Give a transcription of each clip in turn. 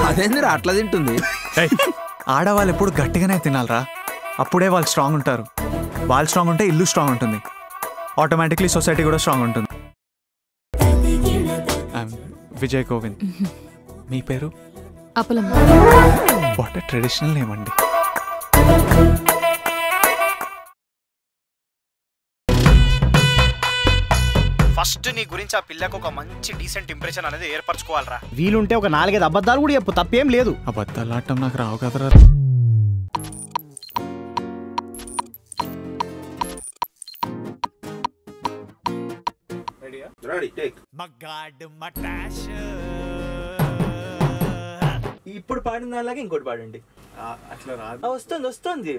అదేందిరా అట్లా తింటుంది ఆడవాళ్ళు ఎప్పుడు గట్టిగానే తినాలరా అప్పుడే వాళ్ళు స్ట్రాంగ్ ఉంటారు వాళ్ళు స్ట్రాంగ్ ఉంటే ఇల్లు స్ట్రాంగ్ ఉంటుంది ఆటోమేటిక్లీ సొసైటీ కూడా స్ట్రాంగ్ ఉంటుంది I'm విజయ్ గోవింద్ మీ పేరు అపలం వాట్ ట్రెడిషనల్ నేమ్ అండి ఫస్ట్ నీ గురించి ఆ పిల్లకు ఒక మంచి డీసెంట్ ఇంప్రెషన్ అనేది ఏర్పరచుకోవాలరా వీలుంటే ఒక నాలుగైదు అబద్ధాలు కూడా చెప్పు తప్పేం లేదు అబద్ధాలు ఆడటం నాకు రావు కదరా ఇప్పుడు పాడిన దానిలాగా ఇంకోటి పాడండి అట్లా రాదు ఆ, వస్తుంది వస్తుంది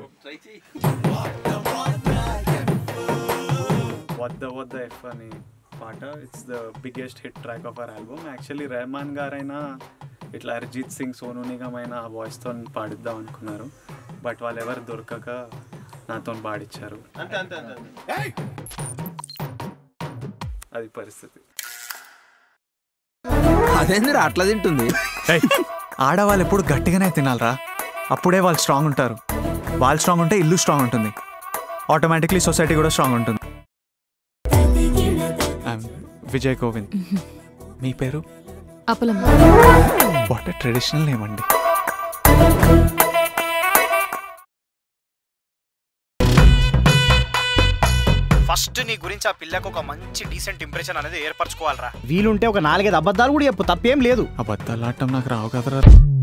వద్ద వద్ద ఎఫ్ అని పాట it's the biggest hit track of our album actually Rahman గారైనా ఇట్లా అరిజిత్ సింగ్ సోను నిగమ్ అయినా ఆ వాయిస్తో పాడిద్దాం అనుకున్నారు బట్ వాళ్ళు ఎవరు దొరకక నాతో పాడిచ్చారు అది పరిస్థితి అదేందిరా అట్లా తింటుంది ఆడవాళ్ళు ఎప్పుడు గట్టిగానే తినాలరా అప్పుడే వాళ్ళు స్ట్రాంగ్ ఉంటారు వాళ్ళు స్ట్రాంగ్ ఉంటే ఇల్లు స్ట్రాంగ్ ఉంటుంది ఆటోమేటిక్లీ సొసైటీ కూడా స్ట్రాంగ్ ఉంటుంది I'm విజయ్ గోవింద్ మీ పేరు అపలం వాట్ ట్రెడిషనల్ నేమ్ అండి ఫస్ట్ నీ గురించి ఆ పిల్లకు ఒక మంచి డీసెంట్ ఇంప్రెషన్ అనేది ఏర్పరచుకోవాలరా వీలుంటే ఒక నాలుగైదు అబద్ధాలు కూడా చెప్పు తప్పేం లేదు అబద్ధాలు ఆడటం నాకు రావు కదరా